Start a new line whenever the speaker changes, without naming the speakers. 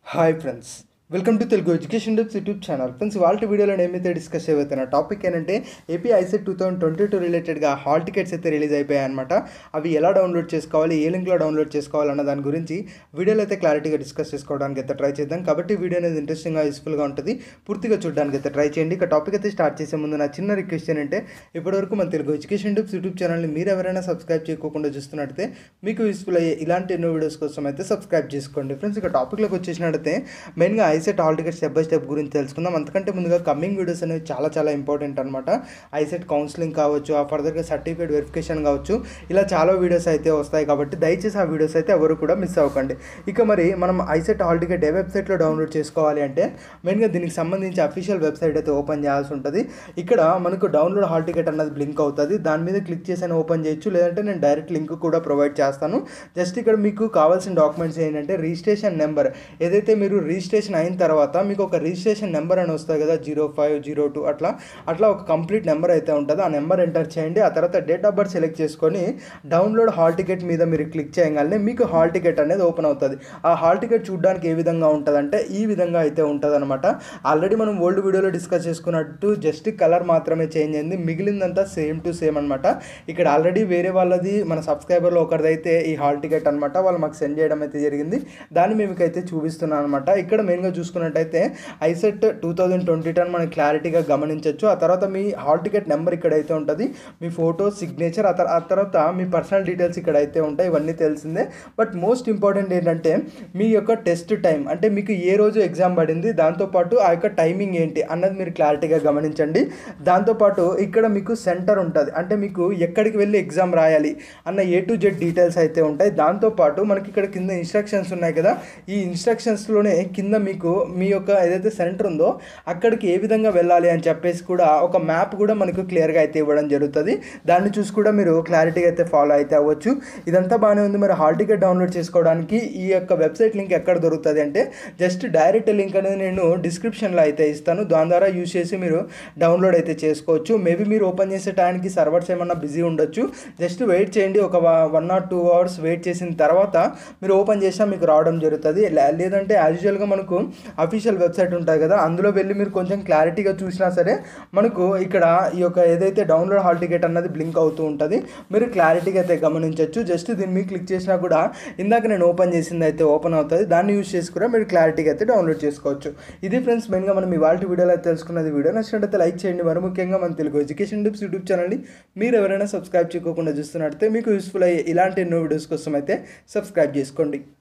hi friends welcome to Telugu education depths YouTube channel friends వాళ్ళ వీడియోలో ఏమైతే డిస్కస్ చేయబోతున్న టాపిక్ ఏంటంటే AP ICET two thousand twenty two రిలేటెడ్గా హాల్ టికెట్స్ అయితే రిలీజ్ అయిపోయాయి అనమాట అవి ఎలా డౌన్లోడ్ చేసుకోవాలి ఏ లింక్లో డౌన్లోడ్ చేసుకోవాలి అన్న దాని గురించి వీడియోలో అయితే క్లారిటీగా డిస్కస్ చేసుకోవడానికి అయితే ట్రై చేద్దాం కాబట్టి వీడియో అనేది ఇంట్రెస్టింగ్గా యూస్ఫుల్గా ఉంటుంది పూర్తిగా చూడడానికి అయితే ట్రై చేయండి ఇక టాపిక్ అయితే స్టార్ట్ చేసే ముందు నా చిన్న రిక్వెస్ట్ ఏంటంటే ఇప్పటివరకు మన తెలుగు ఎడ్యుకేషన్ డెప్స్ యూట్యూబ్ ఛానల్ని మీరు ఎవరైనా సబ్స్క్రైబ్ చేయకుండా చూస్తున్నట్టయితే మీకు యూస్ఫుల్ అయ్యే ఇలాంటి ఎన్నో వీడియోస్ కోసం అయితే సబ్స్క్రైబ్ చేసుకోండి ఫ్రెండ్స్ ఇక టాపిక్లోకి వచ్చేసినట్టయితే మెయిన్గా ICET hall ticket step by step గురించి తెలుసుకుందాం అంతకంటే ముందుగా కమింగ్ వీడియోస్ అనేవి చాలా చాలా ఇంపార్టెంట్ అనమాట ఐసెట్ కౌన్సిలింగ్ కావచ్చు ఆ ఫర్దర్గా సర్టిఫికేట్ వెరిఫికేషన్ కావచ్చు ఇలా చాలా వీడియోస్ అయితే వస్తాయి కాబట్టి దయచేసి ఆ వీడియోస్ అయితే ఎవరు కూడా మిస్ అవ్వకండి ఇక మరి మనం ఐసెట్ హాల్ టికెట్ ఏ వెబ్సైట్లో డౌన్లోడ్ చేసుకోవాలి అంటే మెయిన్గా దీనికి సంబంధించి అఫీషియల్ వెబ్సైట్ అయితే ఓపెన్ చేయాల్సి ఉంటుంది ఇక్కడ మనకు డౌన్లోడ్ హాల్ టికెట్ అన్నది బ్లింక్ అవుతుంది దాని మీద క్లిక్ చేసి ఓపెన్ చేయొచ్చు లేదంటే నేను డైరెక్ట్ లింక్ కూడా ప్రొవైడ్ చేస్తాను జస్ట్ ఇక్కడ మీకు కావాల్సిన డాక్యుమెంట్స్ ఏంటంటే రిజిస్ట్రేషన్ నెంబర్ ఏదైతే మీరు రిజిస్ట్రేషన్ అయిన తర్వాత మీకు ఒక రిజిస్ట్రేషన్ నెంబర్ అని వస్తుంది కదా జీరో ఫైవ్ జీరో టూ అట్లా అట్లా ఒక కంప్లీట్ నెంబర్ అయితే ఉంటుంది ఆ నెంబర్ ఎంటర్ చేయండి ఆ తర్వాత డేట్ ఆఫ్ బర్త్ సెలెక్ట్ చేసుకొని డౌన్లోడ్ హాల్ టికెట్ మీద మీరు క్లిక్ చేయగానే మీకు హాల్ టికెట్ అనేది ఓపెన్ అవుతుంది ఆ హాల్ టికెట్ చూడడానికి ఏ విధంగా ఉంటుంది అంటే ఈ విధంగా అయితే ఉంటుంది అనమాట ఆల్రెడీ మనం ఓల్డ్ వీడియోలో డిస్కస్ చేసుకున్నట్టు జస్ట్ కలర్ మాత్రమే చేంజ్ అయింది మిగిలిందంతా సేమ్ టు సేమ్ అనమాట ఇక్కడ ఆల్రెడీ వేరే వాళ్ళది మన సబ్స్క్రైబర్లో ఒకరిదైతే ఈ హాల్ టికెట్ అనమాట వాళ్ళు మాకు సెండ్ చేయడం అయితే జరిగింది దాన్ని మేమకైతే చూపిస్తున్నాను అనమాట ఇక్కడ మెయిన్గా చూసుకున్నట్టయితే ICET two thousand twenty ten మనకి క్లారిటీగా గమనించవచ్చు ఆ తర్వాత మీ హాల్ టికెట్ నెంబర్ ఇక్కడైతే ఉంటుంది మీ ఫోటో సిగ్నేచర్ ఆ తర్- ఆ తర్వాత మీ పర్సనల్ డీటెయిల్స్ ఇక్కడ అయితే ఉంటాయి ఇవన్నీ తెలిసిందే బట్ మోస్ట్ ఇంపార్టెంట్ ఏంటంటే మీ యొక్క టెస్ట్ టైం అంటే మీకు ఏ రోజు ఎగ్జామ్ పడింది దాంతోపాటు ఆ యొక్క టైమింగ్ ఏంటి అన్నది మీరు క్లారిటీగా గమనించండి దాంతోపాటు ఇక్కడ మీకు సెంటర్ ఉంటుంది అంటే మీకు ఎక్కడికి వెళ్ళి ఎగ్జామ్ రాయాలి అన్న ఏ టు జెడ్ డీటెయిల్స్ అయితే ఉంటాయి దాంతోపాటు మనకి ఇక్కడ కింద ఇన్స్ట్రక్షన్స్ ఉన్నాయి కదా ఈ ఇన్స్ట్రక్షన్స్లోనే కింద మీకు మీ యొక్క ఏదైతే సెంటర్ ఉందో అక్కడికి ఏ విధంగా వెళ్ళాలి అని చెప్పేసి కూడా ఒక మ్యాప్ కూడా మనకు క్లియర్గా అయితే ఇవ్వడం జరుగుతుంది దాన్ని చూసి కూడా మీరు క్లారిటీగా అయితే ఫాలో అయితే అవ్వచ్చు ఇదంతా బాగానే ఉంది మరి హాల్ టికెట్ డౌన్లోడ్ చేసుకోవడానికి ఈ యొక్క వెబ్సైట్ లింక్ ఎక్కడ దొరుకుతుంది అంటే జస్ట్ డైరెక్ట్ లింక్ అనేది నేను డిస్క్రిప్షన్లో అయితే ఇస్తాను దాని ద్వారా యూజ్ చేసి మీరు డౌన్లోడ్ అయితే చేసుకోవచ్చు మేబీ మీరు ఓపెన్ చేసే టైంకి సర్వర్స్ ఏమన్నా బిజీ ఉండొచ్చు జస్ట్ వెయిట్ చేయండి ఒక one or two hours wait చేసిన తర్వాత మీరు ఓపెన్ చేసినా మీకు రావడం జరుగుతుంది లే- లేదంటే యాజ్ యూజువల్గా మనకు అఫీషియల్ వెబ్సైట్ ఉంటుంది కదా అందులో వెళ్ళి మీరు కొంచెం క్లారిటీగా చూసినా సరే మనకు ఇక్కడ ఈ యొక్క ఏదైతే డౌన్లోడ్ హాల్ టికెట్ అన్నది బ్లింక్ అవుతూ ఉంటుంది మీరు క్లారిటీగా అయితే గమనించవచ్చు జస్ట్ దీన్ని మీరు క్లిక్ చేసినా కూడా ఇందాక నేను ఓపెన్ చేసింది అయితే ఓపెన్ అవుతుంది దాన్ని యూజ్ చేసి కూడా మీరు క్లారిటీగా అయితే డౌన్లోడ్ చేసుకోవచ్చు ఇది ఫ్రెండ్స్ మెయిన్గా మనం ఇవాళ వీడియోలో అయితే తెలుసుకున్నది వీడియో నచ్చినట్టయితే లైక్ చేయండి మరి ముఖ్యంగా మన తెలుగు ఎడ్యుకేషన్ టిప్స్ యూట్యూబ్ ఛానల్ని మీరు ఎవరైనా సబ్స్క్రైబ్ చేయకుండా చూస్తున్నట్టయితే మీకు యూస్ఫుల్ అయ్యే ఇలాంటి ఎన్నో వీడియోస్ కోసం అయితే సబ్స్క్రైబ్ చేసుకోండి